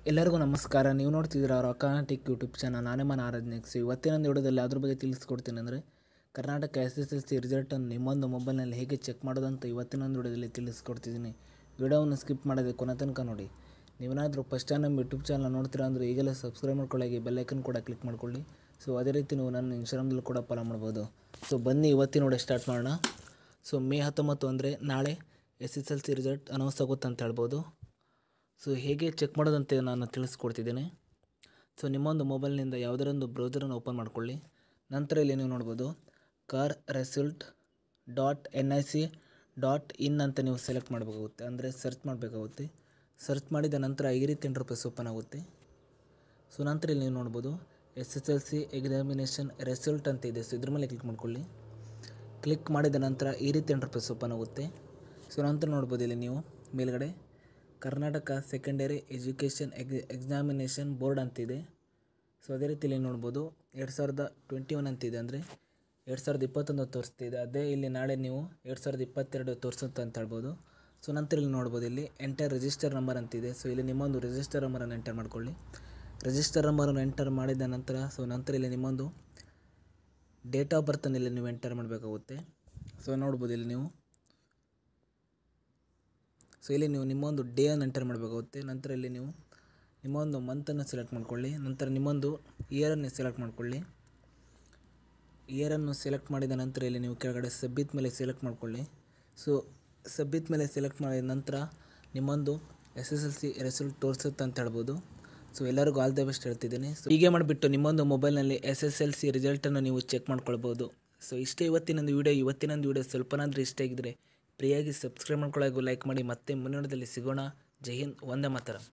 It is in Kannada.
ಎಲ್ಲರಿಗೂ ನಮಸ್ಕಾರ ನೀವು ನೋಡ್ತಿದ್ದೀರಾ ರಾಕಾಟಿಕ್ ಯೂಟ್ಯೂಬ್ ಚಾನಲ್ ನಾನೇ ಮನ ಆರಾಧನೆಕ್ಸ್ ಇವತ್ತಿನ ವಿಡಿಯೋದಲ್ಲಿ ಅದ್ರ ಬಗ್ಗೆ ತಿಳಿಸ್ಕೊಡ್ತೀನಿ ಅಂದರೆ Karnataka S S L C ರಿಸಲ್ಟನ್ನು ನಿಮ್ಮೊಂದು ಮೊಬೈಲ್ನಲ್ಲಿ ಹೇಗೆ ಚೆಕ್ ಮಾಡೋದಂತ ಇವತ್ತಿನ ವಿಡಿಯೋದಲ್ಲಿ ತಿಳಿಸ್ಕೊಡ್ತಿದ್ದೀನಿ ವಿಡಿಯೋವನ್ನು ಸ್ಕಿಪ್ ಮಾಡದೆ ಕೊನೆ ತನಕ ನೋಡಿ ನೀವೇನಾದರೂ ಫಸ್ಟ್ ಟೈಮ್ ನಮ್ಮ ಯೂಟ್ಯೂಬ್ ಚಾನಲ್ ನೋಡ್ತೀರಾ ಅಂದರೆ ಈಗಲೇ ಸಬ್ಸ್ಕ್ರೈಬ್ ಮಾಡ್ಕೊಳ್ಳಿ ಬೆಲ್ಲೈಕನ್ ಕೂಡ ಕ್ಲಿಕ್ ಮಾಡ್ಕೊಳ್ಳಿ ಸೊ ಅದೇ ರೀತಿ ನೀವು ನನ್ನ ಇನ್ಸ್ಟಾಗ್ರಾಮ್ದಲ್ಲಿ ಕೂಡ ಫಾಲೋ ಮಾಡ್ಬೋದು ಸೊ ಬನ್ನಿ ಇವತ್ತಿನ ನೋಡಿ ಸ್ಟಾರ್ಟ್ ಮಾಡೋಣ ಸೊ ಮೇ ಹತ್ತೊಂಬತ್ತು ಅಂದರೆ ನಾಳೆ S S L C result announce ಆಗುತ್ತೆ ಅಂತ ಹೇಳ್ಬೋದು ಸೊ ಹೇಗೆ ಚೆಕ್ ಮಾಡೋದಂತೆ ನಾನು ತಿಳಿಸ್ಕೊಡ್ತಿದ್ದೇನೆ ಸೊ ನಿಮ್ಮೊಂದು ಮೊಬೈಲ್ನಿಂದ ಯಾವುದರೊಂದು ಬ್ರೌಸರನ್ನು ಓಪನ್ ಮಾಡ್ಕೊಳ್ಳಿ ನಂತರ ಇಲ್ಲಿ ನೀವು ನೋಡ್ಬೋದು ಕಾರ್ result dot N I C dot in ಅಂತ ನೀವು ಸೆಲೆಕ್ಟ್ ಮಾಡಬೇಕಾಗುತ್ತೆ ಅಂದರೆ ಸರ್ಚ್ ಮಾಡಬೇಕಾಗುತ್ತೆ ಸರ್ಚ್ ಮಾಡಿದ ನಂತರ ಈ ರೀತಿ ಇಂಟರ್ಫೇಸ್ ಓಪನ್ ಆಗುತ್ತೆ ಸೊ ನಂತರ ಇಲ್ಲಿ ನೀವು ನೋಡ್ಬೋದು S S L C examination result ಅಂತ ಇದೆ ಸೊ ಇದ್ರ ಮೇಲೆ ಕ್ಲಿಕ್ ಮಾಡ್ಕೊಳ್ಳಿ ಕ್ಲಿಕ್ ಮಾಡಿದ ನಂತರ ಈ ರೀತಿ ಇಂಟರ್ಫೇಸ್ ಓಪನ್ ಆಗುತ್ತೆ ಸೊ ನಂತರ ನೋಡ್ಬೋದು ಇಲ್ಲಿ ನೀವು ಮೇಲ್ಗಡೆ ಕರ್ನಾಟಕ ಸೆಕೆಂಡರಿ ಎಜುಕೇಷನ್ ಎಗ್ ಎಕ್ಸಾಮಿನೇಷನ್ ಬೋರ್ಡ್ ಅಂತಿದೆ ಸೊ ಅದೇ ರೀತಿ ಇಲ್ಲಿ ನೋಡ್ಬೋದು ಎರಡು ಸಾವಿರದ ಟ್ವೆಂಟಿ ಒನ್ ಅಂತಿದೆ ಅಂದರೆ ಎರಡು ಸಾವಿರದ ಇಪ್ಪತ್ತೊಂದು ತೋರಿಸ್ತಿದೆ ಅದೇ ಇಲ್ಲಿ ನಾಳೆ ನೀವು ಎರಡು ಸಾವಿರದ ಇಪ್ಪತ್ತೆರಡು ತೋರಿಸುತ್ತೆ ಅಂತ ಹೇಳ್ಬೋದು ಸೊ ನಂತರ ಇಲ್ಲಿ ನೋಡ್ಬೋದು ಇಲ್ಲಿ ಎಂಟರ್ ರಿಜಿಸ್ಟರ್ ನಂಬರ್ ಅಂತಿದೆ ಸೊ ಇಲ್ಲಿ ನಿಮ್ಮೊಂದು ರಿಜಿಸ್ಟರ್ ನಂಬರನ್ನು ಎಂಟರ್ ಮಾಡ್ಕೊಳ್ಳಿ ರಿಜಿಸ್ಟರ್ ನಂಬರನ್ನು ಎಂಟರ್ ಮಾಡಿದ ನಂತರ ಸೊ ನಂತರ ಇಲ್ಲಿ ನಿಮ್ಮೊಂದು ಡೇಟ್ ಆಫ್ ಬರ್ತನ್ನು ಇಲ್ಲಿ ನೀವು ಎಂಟರ್ ಮಾಡಬೇಕಾಗುತ್ತೆ ಸೊ ನೋಡ್ಬೋದು ಇಲ್ಲಿ ನೀವು ಸೊ ಇಲ್ಲಿ ನೀವು ನಿಮ್ಮೊಂದು ಡೇಯನ್ನು ಎಂಟರ್ ಮಾಡಬೇಕಾಗುತ್ತೆ ನಂತರ ಇಲ್ಲಿ ನೀವು ನಿಮ್ಮೊಂದು ಮಂತನ್ನು ಸೆಲೆಕ್ಟ್ ಮಾಡ್ಕೊಳ್ಳಿ ನಂತರ ನಿಮ್ಮೊಂದು ಇಯರನ್ನು ಸೆಲೆಕ್ಟ್ ಮಾಡ್ಕೊಳ್ಳಿ ಇಯರನ್ನು ಸೆಲೆಕ್ಟ್ ಮಾಡಿದ ನಂತರ ಇಲ್ಲಿ ನೀವು ಕೆಳಗಡೆ ಸಬ್ಮಿಟ್ ಮೇಲೆ ಸೆಲೆಕ್ಟ್ ಮಾಡ್ಕೊಳ್ಳಿ ಸೊ ಸಬ್ಮಿಟ್ ಮೇಲೆ ಸೆಲೆಕ್ಟ್ ಮಾಡಿದ ನಂತರ ನಿಮ್ಮೊಂದು S S L C result ತೋರಿಸುತ್ತೆ ಅಂತ ಹೇಳ್ಬೋದು ಸೊ ಎಲ್ಲರಿಗೂ ಆಲ್ ದ ಬೆಸ್ಟ್ ಹೇಳ್ತಿದ್ದೀನಿ ಸೊ ಹೀಗೆ ಮಾಡಿಬಿಟ್ಟು ನಿಮ್ಮೊಂದು ಮೊಬೈಲ್ನಲ್ಲಿ ಎಸ್ ಎಸ್ ಎಲ್ ಸಿ ರಿಸಲ್ಟನ್ನು ನೀವು ಚೆಕ್ ಮಾಡ್ಕೊಳ್ಬೋದು ಸೊ ಇಷ್ಟೇ ಇವತ್ತಿನೊಂದು ವೀಡಿಯೋ ಇವತ್ತಿನೊಂದು ವೀಡಿಯೋ ಸ್ವಲ್ಪನಾದರೂ ಇಷ್ಟ ಆಗಿದ್ದರೆ ಫ್ರೀಯಾಗಿ ಸಬ್ಸ್ಕ್ರೈಬ್ ಮಾಡ್ಕೊಳ್ಳೋದು ಲೈಕ್ ಮಾಡಿ ಮತ್ತೆ ಮುಂದಿನದಲ್ಲಿ ಸಿಗೋಣ ಜೈ ಹಿಂದ್ ಒಂದೇ ಮಾತರ